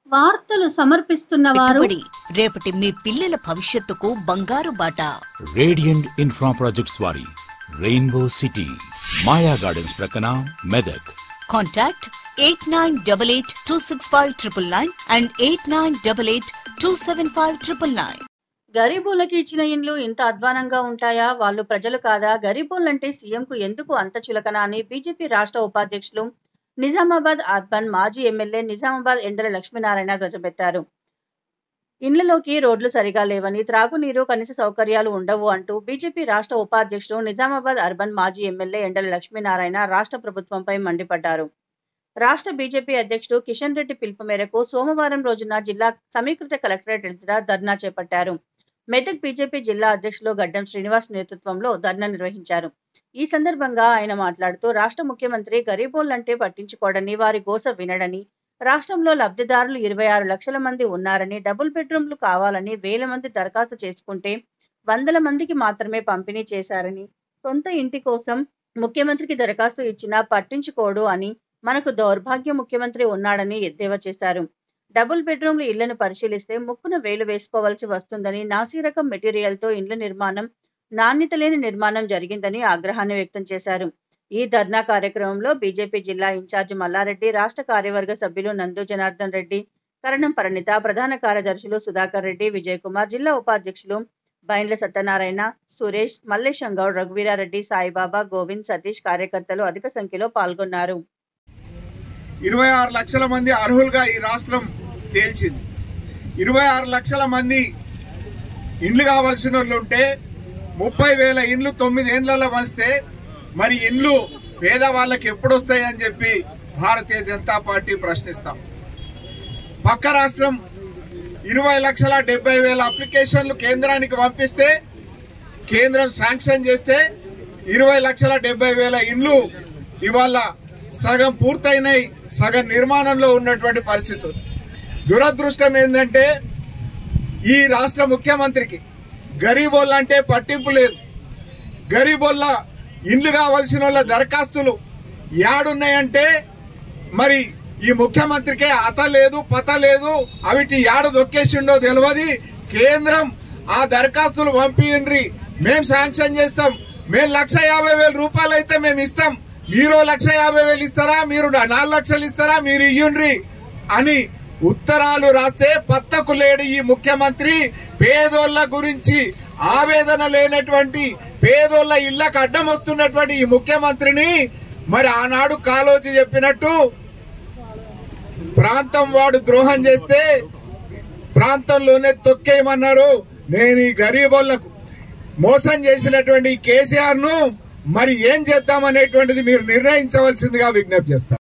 వార్తలు సమర్పిస్తున్న వారు పెట్టుబడి రేపటి మీ పిల్లల భవిష్యత్తుకు బంగారు బాట రేడియంట్ ఇన్ఫ్రా ప్రాజెక్ట్స్ వారి రెయిన్బో సిటీ మాయా గార్డెన్స్ ప్రక్కన Medak contact eight nine double eight two six five triple nine and eight nine double eight two seven five triple nine గరీబులకి ఇచ్చిన ఇండ్లు ఇంత అధ్వానంగా ఉంటాయా వాళ్ళు ప్రజలు కాదా గరీబులంటే సీఎంకు ఎందుకు అంత చులకన అని బీజేపీ రాష్ట్ర ఉపాధ్యక్షులు నిజామాబాద్ అర్బన్ మాజీ ఎమ్మెల్యే నిజామాబాద్ ఎండల లక్ష్మీనారాయణ ధ్వజమెత్తారు ఇండ్లలోకి రోడ్లు సరిగా లేవని త్రాగునీరు కనీస సౌకర్యాలు ఉండవు అంటూ బీజేపీ రాష్ట్ర ఉపాధ్యక్షుడు నిజామాబాద్ అర్బన్ మాజీ ఎమ్మెల్యే ఎండల లక్ష్మీనారాయణ రాష్ట్ర ప్రభుత్వంపై మండిపడ్డారు రాష్ట్ర బీజేపీ అధ్యక్షుడు కిషన్ రెడ్డి పిలుపు మేరకు సోమవారం రోజున జిల్లా సమీకృత కలెక్టరేట్ ఎదుట ధర్నా చేపట్టారు మెదక్ బీజేపీ జిల్లా అధ్యక్షులు గడ్డం శ్రీనివాస్ నేతృత్వంలో ధర్నా నిర్వహించారు ఈ సందర్భంగా ఆయన మాట్లాడుతూ రాష్ట్ర ముఖ్యమంత్రి గరీబోళ్లంటే పట్టించుకోడని వారి గోస వినడని రాష్ట్రంలో లబ్ధిదారులు ఇరవై ఆరు లక్షల మంది ఉన్నారని డబుల్ బెడ్రూమ్లు కావాలని వేల మంది దరఖాస్తు చేసుకుంటే వందల మందికి మాత్రమే పంపిణీ చేశారని సొంత ఇంటి కోసం ముఖ్యమంత్రికి దరఖాస్తు ఇచ్చినా పట్టించుకోడు అని మనకు దౌర్భాగ్య ముఖ్యమంత్రి ఉన్నాడని ఎద్దేవా చేశారు డబుల్ బెడ్రూమ్లు ఇళ్లను పరిశీలిస్తే ముక్కున వేలు వేసుకోవాల్సి వస్తుందని నాసిరకం మెటీరియల్తో ఇండ్ల నిర్మాణం నాణ్యత లేని నిర్మాణం జరిగిందని ఆగ్రహాన్ని వ్యక్తం చేశారు ఈ ధర్నా కార్యక్రమంలో బీజేపీ జిల్లా ఇన్ఛార్జి మల్లారెడ్డి రాష్ట్ర కార్యవర్గ సభ్యులు నందు జనార్దన్ రెడ్డి కరణం పరిణిత ప్రధాన కార్యదర్శులు సుధాకర్ రెడ్డి విజయ్ కుమార్ జిల్లా ఉపాధ్యక్షులు బైండ్ల సత్యనారాయణ సురేష్ మల్లేశం గౌడ్ రఘువీరారెడ్డి సాయిబాబా గోవింద్ సతీష్ కార్యకర్తలు అధిక సంఖ్యలో పాల్గొన్నారు ఇరవై ఆరు లక్షల మంది అర్హులుగా ఈ రాష్ట్రం తేల్చింది ఇరవై ఆరు లక్షల మంది ఇండ్లు కావాల్సిన వాళ్ళు ఉంటే ముప్పై వేల ఇండ్లు తొమ్మిది ఏండ్లలో వస్తే మరి ఇండ్లు పేదవాళ్ళకి ఎప్పుడు వస్తాయి అని చెప్పి భారతీయ జనతా పార్టీ ప్రశ్నిస్తాం పక్క రాష్ట్రం ఇరవై లక్షల డెబ్బై వేల అప్లికేషన్లు కేంద్రానికి పంపిస్తే కేంద్రం శాంక్షన్ చేస్తే ఇరవై లక్షల డెబ్బై వేల ఇండ్లు ఇవాళ సగం పూర్తయినాయి సగం నిర్మాణంలో ఉన్నటువంటి పరిస్థితి ఉంది. దురదృష్టం ఏంటంటే ఈ రాష్ట్ర ముఖ్యమంత్రికి గరీబోళ్ళ అంటే పట్టింపు లేదు గరీబోళ్ళ ఇండ్లు కావాల్సిన వాళ్ళ దరఖాస్తులు యాడున్నాయంటే మరి ఈ ముఖ్యమంత్రికే అత లేదు పత లేదు అవిటి యాడ దొక్కేసిండో తెలియదు కేంద్రం ఆ దరఖాస్తులు పంపియండ్రి మేం శాంక్షన్ చేస్తాం మేము లక్ష యాభై వేల రూపాయలు అయితే మేము ఇస్తాం మీరు లక్ష యాభై వేలు ఇస్తారా మీరు నాలుగు లక్షలు ఇస్తారా మీరు ఇయ్యుండ్రి అని ఉత్తరాలు రాస్తే పత్తకు లేడు ఈ ముఖ్యమంత్రి పేదోళ్ళ గురించి ఆవేదన లేనటువంటి పేదోళ్ళ ఇళ్లకు అడ్డం వస్తున్నటువంటి ఈ ముఖ్యమంత్రిని మరి ఆనాడు కాలోచి చెప్పినట్టు ప్రాంతం వాడు ద్రోహం చేస్తే ప్రాంతంలోనే తొక్కేయమన్నారు నేను ఈ గరీబోళ్లకు మోసం చేసినటువంటి కేసీఆర్ ను మరి ఏం చేద్దామనేటువంటిది మీరు నిర్ణయించవలసిందిగా విజ్ఞప్తి చేస్తాను